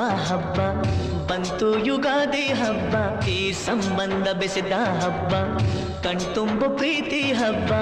ಹಬ್ಬ ಬಂತು ಯುಗಾದಿ ಹಬ್ಬ ಈ ಸಂಬಂಧ ಬೆಸೆದ ಹಬ್ಬ ಕಣ್ತುಂಬು ಪ್ರೀತಿ ಹಬ್ಬ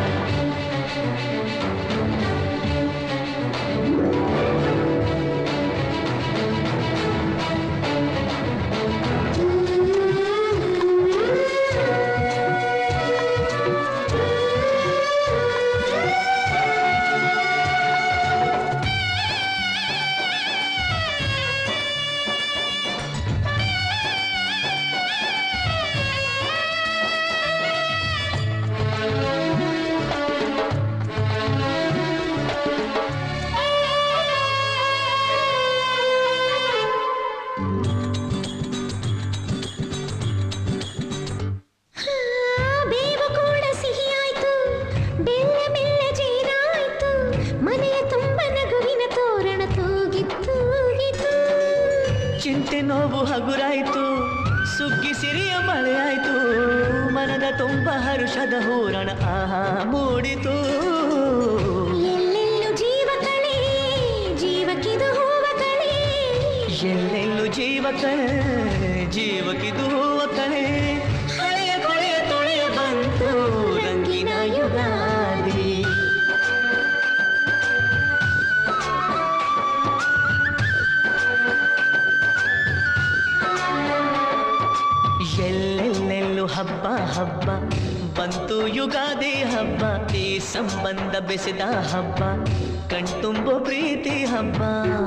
ಬೇವು ಕೂಡ ಸಿಹಿಯಾಯ್ತು ಬೆಲ್ಲ ಬೆಲ್ಲ ಜೇನಾಯ್ತು ಮನೆಯ ತುಂಬ ನಗುವಿನ ತೋರಣ ತೂಗಿತ್ತು ತೂಗಿತು ಚಿಂತೆ ನೋವು ಹಗುರಾಯ್ತು ಸುಗ್ಗಿ ಸಿರಿಯ ಮಳೆಯಾಯ್ತು ಮನದ ತುಂಬ ಹರುಷದ ಹೂರಣ ಆಹಾ ಮೂಡಿತು ಎಲ್ಲೆಲ್ಲೂ ಜೀವ ಕಳೆ ಜೀವಕ್ಕಿದು ಹೂವ ಕಳೆ ಎಲ್ಲೆಲ್ಲೂ ಜೀವ ಕಳೆ ಜೀವಕ್ಕಿದು ಹೂವ ಕಳೆ ಹಳೆಯ ಕೊಳೆಯ ತೊಳೆಯ ಬಂತು ರಂಗಿನ ಯುಗಾದಿ ಎಲ್ಲೆಲ್ಲೆಲ್ಲೂ ಹಬ್ಬ ಹಬ್ಬ ಬಂತು ಯುಗಾದಿ ಹಬ್ಬ ಈ ಸಂಬಂಧ ಬೆಸೆದ ಹಬ್ಬ ಕಣ್ತುಂಬೋ ಪ್ರೀತಿ ಹಬ್ಬ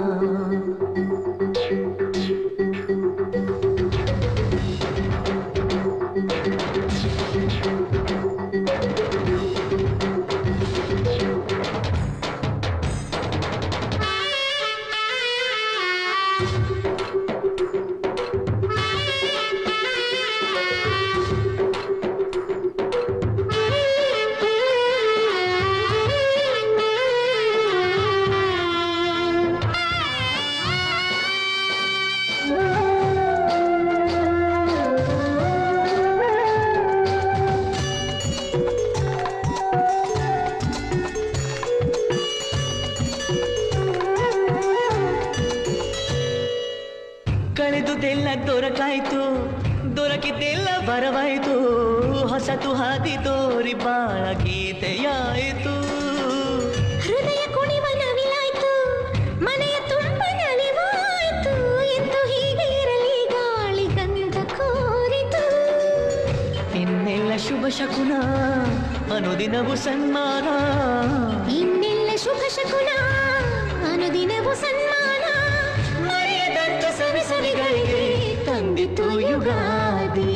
ಕಳೆದುದೆಲ್ಲ ದೊರಕಾಯ್ತು ದೊರಕಿದ್ದೆಲ್ಲ ಬರವಾಯ್ತು ಹೊಸತು ಹಾದಿ ತೋರಿ ಬಾಳ ಗೀತೆಯಾಯಿತು ಹೃದಯ ಕುಣಿವ ನವಿಲಾಯ್ತು ಮನೆಯ ತುಂಬ ನಲಿವಾಯ್ತು ಎಂದು ಹೀಗೆ ಇರಲಿ ಗಾಳಿ ಗಂಧ ಕೋರಿತು ಇನ್ನೆಲ್ಲ ಶುಭ ಶಕುನ ಅನುದಿನವು ಸನ್ಮಾನ ಇನ್ನೆಲ್ಲ ಶುಭ ಶಕುನ ಅನುದಿನವೂ ಸನ್ಮಾನ ಮರೆಯದಂತ ಸವಿ ಸವಿಗಳಿಗೆ ತಂದಿತು ಯುಗಾದಿ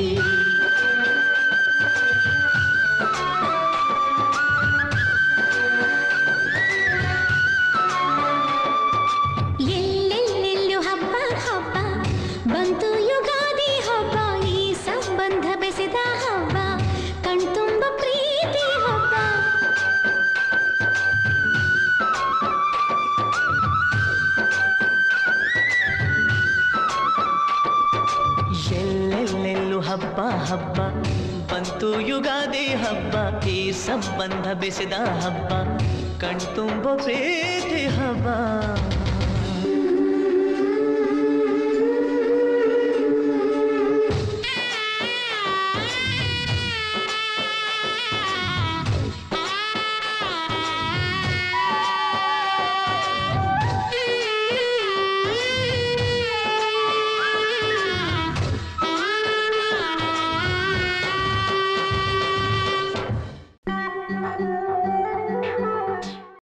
ಎಲ್ಲೆಲ್ಲೆಲ್ಲೂ ಹಬ್ಬ ಹಬ್ಬ ಬಂತು ಯುಗಾದಿ ಹಬ್ಬ ಈ ಸಂಬಂಧ ಬೆಸೆದ ಹಬ್ಬ ಕಣ್ತುಂಬ ಪ್ರೀತಿ ಹಬ್ಬ ಎಲ್ಲೆಲ್ಲೆಲ್ಲೂ ಹಬ್ಬ ಹಬ್ಬ ಬಂತು ಯುಗಾದಿ ಹಬ್ಬ ಈ ಸಂಬಂಧ ಬೆಸೆದ ಹಬ್ಬ ಕಣ್ತುಂಬ ಪ್ರೀತಿ ಹಬ್ಬ